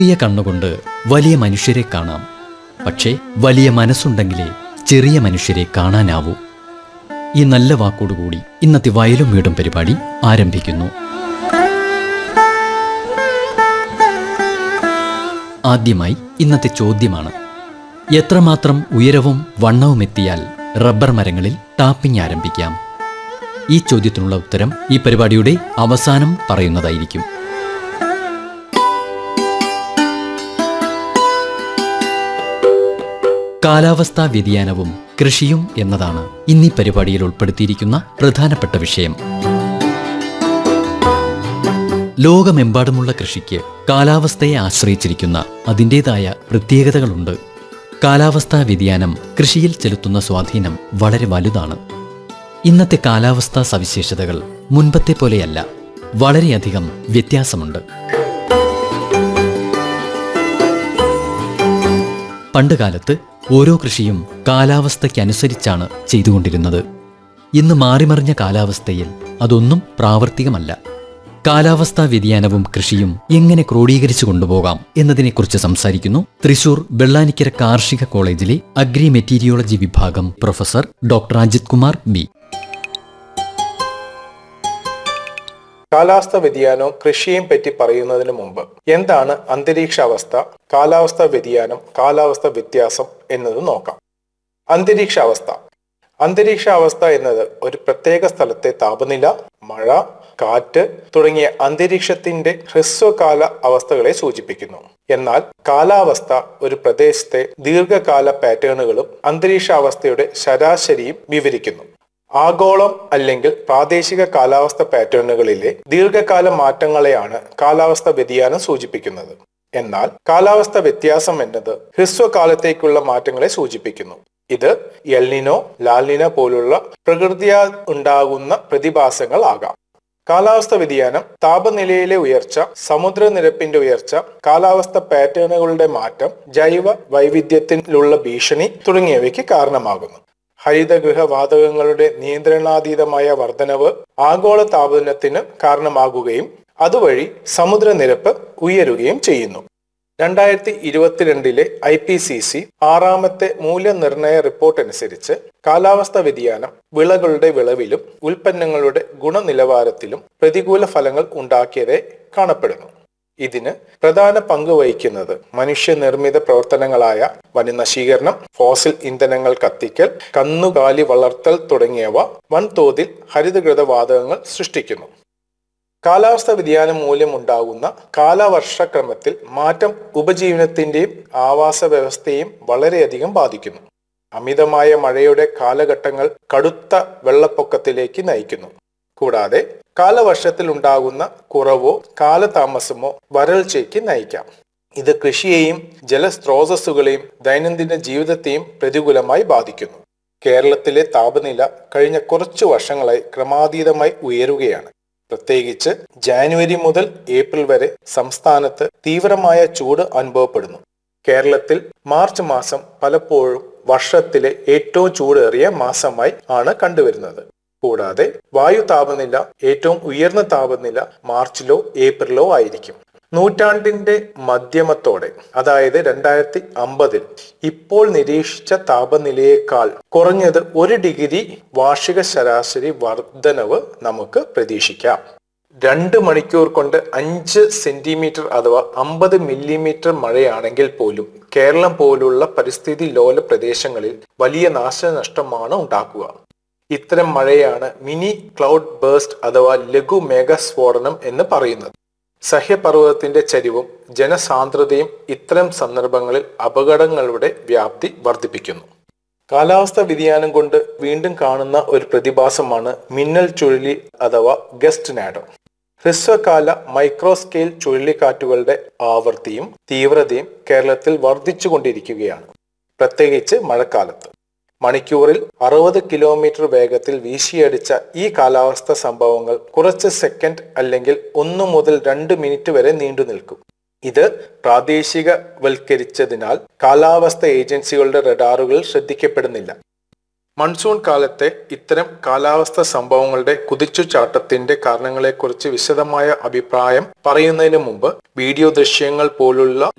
ചെറിയ കണ്ണുകൊണ്ട് വലിയ മനുഷ്യരെ കാണാം പക്ഷേ വലിയ മനസ്സുണ്ടെങ്കിലേ ചെറിയ മനുഷ്യരെ കാണാനാവൂ ഈ നല്ല വാക്കോടുകൂടി ഇന്നത്തെ വയലും വീടും പരിപാടി ആരംഭിക്കുന്നു ആദ്യമായി ഇന്നത്തെ ചോദ്യമാണ് എത്രമാത്രം ഉയരവും വണ്ണവും എത്തിയാൽ റബ്ബർ മരങ്ങളിൽ ടാപ്പിംഗ് ആരംഭിക്കാം ഈ ചോദ്യത്തിനുള്ള ഉത്തരം ഈ പരിപാടിയുടെ അവസാനം പറയുന്നതായിരിക്കും കാലാവസ്ഥാ വ്യതിയാനവും കൃഷിയും എന്നതാണ് ഇന്നീ പരിപാടിയിൽ ഉൾപ്പെടുത്തിയിരിക്കുന്ന പ്രധാനപ്പെട്ട വിഷയം ലോകമെമ്പാടുമുള്ള കൃഷിക്ക് കാലാവസ്ഥയെ ആശ്രയിച്ചിരിക്കുന്ന അതിൻ്റെതായ പ്രത്യേകതകളുണ്ട് കാലാവസ്ഥാ വ്യതിയാനം കൃഷിയിൽ ചെലുത്തുന്ന സ്വാധീനം വളരെ വലുതാണ് ഇന്നത്തെ കാലാവസ്ഥാ സവിശേഷതകൾ മുൻപത്തെ പോലെയല്ല വളരെയധികം വ്യത്യാസമുണ്ട് പണ്ടുകാലത്ത് ഓരോ കൃഷിയും കാലാവസ്ഥയ്ക്കനുസരിച്ചാണ് ചെയ്തുകൊണ്ടിരുന്നത് ഇന്ന് മാറിമറിഞ്ഞ കാലാവസ്ഥയിൽ അതൊന്നും പ്രാവർത്തികമല്ല കാലാവസ്ഥാ വ്യതിയാനവും കൃഷിയും എങ്ങനെ ക്രോഡീകരിച്ചു കൊണ്ടുപോകാം എന്നതിനെക്കുറിച്ച് സംസാരിക്കുന്നു തൃശൂർ വെള്ളാനിക്കര കാർഷിക കോളേജിലെ അഗ്രി മെറ്റീരിയോളജി വിഭാഗം professor doctor Ajith Kumar B കാലാവസ്ഥ വ്യതിയാനവും കൃഷിയെയും പറ്റി പറയുന്നതിന് മുമ്പ് എന്താണ് അന്തരീക്ഷാവസ്ഥ കാലാവസ്ഥ വ്യതിയാനം കാലാവസ്ഥ വ്യത്യാസം എന്നത് നോക്കാം അന്തരീക്ഷാവസ്ഥ അന്തരീക്ഷാവസ്ഥ എന്നത് ഒരു പ്രത്യേക സ്ഥലത്തെ താപനില മഴ കാറ്റ് തുടങ്ങിയ അന്തരീക്ഷത്തിന്റെ ഹ്രസ്വകാല അവസ്ഥകളെ സൂചിപ്പിക്കുന്നു എന്നാൽ കാലാവസ്ഥ ഒരു പ്രദേശത്തെ ദീർഘകാല പാറ്റേണുകളും അന്തരീക്ഷാവസ്ഥയുടെ ശരാശരിയും വിവരിക്കുന്നു ആഗോളം അല്ലെങ്കിൽ പ്രാദേശിക കാലാവസ്ഥ പാറ്റേണുകളിലെ ദീർഘകാല മാറ്റങ്ങളെയാണ് കാലാവസ്ഥ വ്യതിയാനം സൂചിപ്പിക്കുന്നത് എന്നാൽ കാലാവസ്ഥ വ്യത്യാസം എന്നത് ഹ്രസ്വകാലത്തേക്കുള്ള മാറ്റങ്ങളെ സൂചിപ്പിക്കുന്നു ഇത് എൽനിനോ ലാൽനിനോ പോലുള്ള പ്രകൃതിയാൽ ഉണ്ടാകുന്ന പ്രതിഭാസങ്ങൾ ആകാം കാലാവസ്ഥ വ്യതിയാനം താപനിലയിലെ ഉയർച്ച സമുദ്രനിരപ്പിന്റെ ഉയർച്ച കാലാവസ്ഥ പാറ്റേണുകളുടെ മാറ്റം ജൈവ വൈവിധ്യത്തിലുള്ള ഭീഷണി തുടങ്ങിയവയ്ക്ക് കാരണമാകുന്നു ഹരിതഗൃഹ വാതകങ്ങളുടെ നിയന്ത്രണാതീതമായ വർധനവ് ആഗോള താപനത്തിന് കാരണമാകുകയും അതുവഴി സമുദ്രനിരപ്പ് ഉയരുകയും ചെയ്യുന്നു രണ്ടായിരത്തി ഇരുപത്തിരണ്ടിലെ ഐ പി സി സി ആറാമത്തെ മൂല്യനിർണയ റിപ്പോർട്ട് അനുസരിച്ച് കാലാവസ്ഥ വ്യതിയാനം വിളകളുടെ വിളവിലും ഉൽപ്പന്നങ്ങളുടെ ഗുണനിലവാരത്തിലും പ്രതികൂല ഫലങ്ങൾ ഉണ്ടാക്കിയതായി കാണപ്പെടുന്നു ഇതിന് പ്രധാന പങ്ക് വഹിക്കുന്നത് മനുഷ്യനിർമ്മിത പ്രവർത്തനങ്ങളായ വനനശീകരണം ഫോസിൽ ഇന്ധനങ്ങൾ കത്തിക്കൽ കന്നുകാലി വളർത്തൽ തുടങ്ങിയവ വൻതോതിൽ ഹരിതകൃത വാതകങ്ങൾ സൃഷ്ടിക്കുന്നു കാലാവസ്ഥ വ്യതിയാനം മൂലമുണ്ടാകുന്ന കാലവർഷക്രമത്തിൽ മാറ്റം ഉപജീവനത്തിന്റെയും ആവാസ വ്യവസ്ഥയെയും വളരെയധികം ബാധിക്കുന്നു അമിതമായ മഴയുടെ കാലഘട്ടങ്ങൾ കടുത്ത വെള്ളപ്പൊക്കത്തിലേക്ക് നയിക്കുന്നു കൂടാതെ കാലവർഷത്തിൽ ഉണ്ടാകുന്ന കുറവോ കാലതാമസമോ വരൾച്ചയ്ക്ക് നയിക്കാം ഇത് കൃഷിയെയും ജലസ്രോതസ്സുകളെയും ദൈനംദിന ജീവിതത്തെയും പ്രതികൂലമായി ബാധിക്കുന്നു കേരളത്തിലെ താപനില കഴിഞ്ഞ കുറച്ചു വർഷങ്ങളായി ക്രമാതീതമായി ഉയരുകയാണ് പ്രത്യേകിച്ച് ജാനുവരി മുതൽ ഏപ്രിൽ വരെ സംസ്ഥാനത്ത് തീവ്രമായ ചൂട് അനുഭവപ്പെടുന്നു കേരളത്തിൽ മാർച്ച് മാസം പലപ്പോഴും വർഷത്തിലെ ഏറ്റവും ചൂടേറിയ മാസമായി ആണ് കണ്ടുവരുന്നത് കൂടാതെ വായു താപനില ഏറ്റവും ഉയർന്ന താപനില മാർച്ചിലോ ഏപ്രിലോ ആയിരിക്കും നൂറ്റാണ്ടിന്റെ മധ്യമത്തോടെ അതായത് രണ്ടായിരത്തി അമ്പതിൽ ഇപ്പോൾ നിരീക്ഷിച്ച താപനിലയേക്കാൾ കുറഞ്ഞത് ഒരു ഡിഗ്രി വാർഷിക ശരാശരി വർധനവ് നമുക്ക് പ്രതീക്ഷിക്കാം രണ്ട് മണിക്കൂർ കൊണ്ട് അഞ്ച് സെന്റിമീറ്റർ അഥവാ അമ്പത് മില്ലിമീറ്റർ മഴയാണെങ്കിൽ പോലും കേരളം പോലുള്ള പരിസ്ഥിതി ലോല പ്രദേശങ്ങളിൽ വലിയ നാശനഷ്ടമാണ് ഉണ്ടാക്കുക ഇത്തരം മഴയാണ് മിനി ക്ലൗഡ് ബേസ്റ്റ് അഥവാ ലഘു മേഘസ്ഫോടനം എന്ന് പറയുന്നത് സഹ്യപർവ്വതത്തിന്റെ ചരിവും ജനസാന്ദ്രതയും ഇത്തരം സന്ദർഭങ്ങളിൽ അപകടങ്ങളുടെ വ്യാപ്തി വർദ്ധിപ്പിക്കുന്നു കാലാവസ്ഥ വ്യതിയാനം കൊണ്ട് വീണ്ടും കാണുന്ന ഒരു പ്രതിഭാസമാണ് മിന്നൽ ചുഴലി അഥവാ ഗസ്റ്റ് നാഡോ ഹ്രസ്വകാല മൈക്രോ സ്കെയിൽ ചുഴലിക്കാറ്റുകളുടെ ആവൃത്തിയും തീവ്രതയും കേരളത്തിൽ വർദ്ധിച്ചുകൊണ്ടിരിക്കുകയാണ് പ്രത്യേകിച്ച് മഴക്കാലത്ത് മണിക്കൂറിൽ അറുപത് കിലോമീറ്റർ വേഗത്തിൽ വീശിയടിച്ച ഈ കാലാവസ്ഥ സംഭവങ്ങൾ കുറച്ച് സെക്കൻഡ് അല്ലെങ്കിൽ ഒന്നു മുതൽ രണ്ട് മിനിറ്റ് വരെ നീണ്ടു നിൽക്കും ഇത് പ്രാദേശികവൽക്കരിച്ചതിനാൽ കാലാവസ്ഥ ഏജൻസികളുടെ റഡാറുകൾ ശ്രദ്ധിക്കപ്പെടുന്നില്ല മൺസൂൺ കാലത്തെ ഇത്തരം കാലാവസ്ഥ സംഭവങ്ങളുടെ കുതിച്ചുചാട്ടത്തിന്റെ കാരണങ്ങളെക്കുറിച്ച് വിശദമായ അഭിപ്രായം പറയുന്നതിന് മുമ്പ് വീഡിയോ ദൃശ്യങ്ങൾ പോലുള്ള